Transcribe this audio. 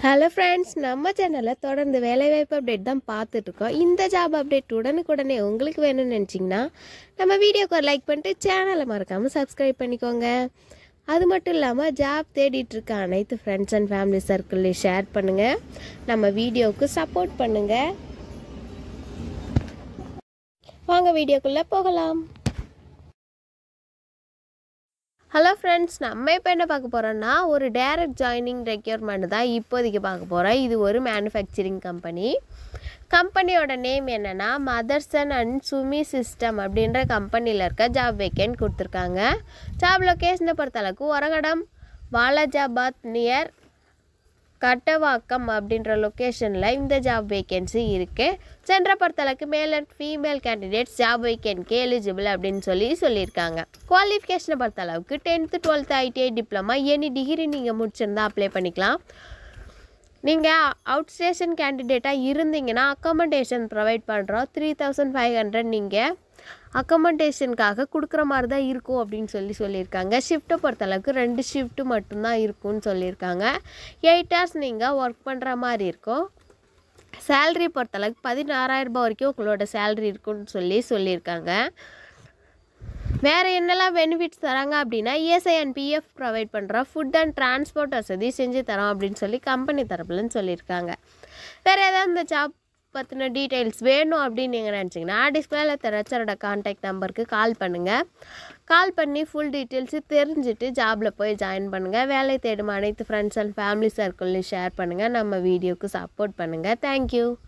hello friends நம்ம சேனலில் தொடர்ந்து வேலைவாய்ப்பு அப்டேட் தான் பார்த்துட்ருக்கோம் இந்த ஜாப் அப்டேட் உடனுக்குடனே உங்களுக்கு வேணும்னு நினச்சிங்கன்னா நம்ம வீடியோக்கு ஒரு லைக் பண்ணிட்டு சேனலை மறக்காமல் சப்ஸ்கிரைப் பண்ணிக்கோங்க அது மட்டும் இல்லாமல் ஜாப் தேடிட்டு இருக்க அனைத்து ஃப்ரெண்ட்ஸ் அண்ட் ஃபேமிலி சர்க்கிள்லையும் ஷேர் பண்ணுங்கள் நம்ம வீடியோவுக்கு சப்போர்ட் பண்ணுங்கள் வாங்க வீடியோக்குள்ளே போகலாம் ஹலோ ஃப்ரெண்ட்ஸ் நம்ம இப்போ என்ன பார்க்க போகிறோம்னா ஒரு டைரக்ட் ஜாயினிங் ரெக்யூர்மெண்ட் தான் இப்போதைக்கு பார்க்க போகிறோம் இது ஒரு மேனுஃபேக்சரிங் கம்பெனி கம்பெனியோட நேம் என்னென்னா மதர்சன் அண்ட் சுமி சிஸ்டம் அப்படின்ற கம்பெனியில் இருக்க ஜாப் வேக்கன்ட் கொடுத்துருக்காங்க ஜாப் லொக்கேஷனை பொறுத்தளவுக்கு ஒரகடம் வாலாஜாபாத் நியர் கட்டவாக்கம் அப்படின்ற லொக்கேஷனில் இந்த ஜாப் வேக்கன்சி இருக்குது சென்ற பொறுத்தளவுக்கு male and female candidates job வேக்கன்ட்க்கு எலிஜிபிள் அப்படின்னு சொல்லி சொல்லியிருக்காங்க குவாலிஃபிகேஷனை பொறுத்தளவுக்கு tenth twelfth ITI diploma any degree நீங்கள் முடிச்சிருந்தா அப்ளை பண்ணிக்கலாம் நீங்கள் அவுட் ஸ்டேஷன் கேண்டிடேட்டாக இருந்தீங்கன்னா அக்காமடேஷன் ப்ரொவைட் பண்ணுறோம் த்ரீ தௌசண்ட் ஃபைவ் ஹண்ட்ரட் நீங்கள் அக்கமண்டேஷனுக்காக கொடுக்குற மாதிரி தான் இருக்கும் அப்படின்னு சொல்லி சொல்லியிருக்காங்க ஷிஃப்ட்டை பொறுத்தளவுக்கு ரெண்டு ஷிஃப்ட்டு மட்டும்தான் இருக்கும்னு சொல்லியிருக்காங்க எயிட் ஹவர்ஸ் நீங்கள் ஒர்க் பண்ணுற மாதிரி இருக்கும் சேல்ரி பொறுத்தளவுக்கு பதினாறாயிரம் ரூபாய் வரைக்கும் உங்களோட சேல்ரி இருக்குன்னு சொல்லி சொல்லியிருக்காங்க வேறு என்னெல்லாம் பெனிஃபிட்ஸ் தராங்க அப்படின்னா இஎஸ்ஐ அண்ட் பிஎஃப் ப்ரொவைட் பண்ணுறோம் ஃபுட் அண்ட் டிரான்ஸ்போர்ட் வசதி செஞ்சு தரோம் அப்படின்னு சொல்லி கம்பெனி தரப்புலன்னு சொல்லியிருக்காங்க வேறு ஏதாவது இந்த ஜாப் பற்றின டீட்டெயில்ஸ் வேணும் அப்படின்னு நீங்கள் நினச்சிங்கன்னா டிஸ்பிளேல தெரச்சரோட கான்டாக்ட் நம்பருக்கு கால் பண்ணுங்கள் கால் பண்ணி ஃபுல் டீட்டெயில்ஸு தெரிஞ்சுட்டு ஜாபில் போய் ஜாயின் பண்ணுங்கள் வேலை தேடும் அனைத்து ஃப்ரெண்ட்ஸ் அண்ட் ஃபேமிலி சர்க்கிள்லையும் ஷேர் பண்ணுங்கள் நம்ம வீடியோக்கு சப்போர்ட் பண்ணுங்கள் தேங்க்யூ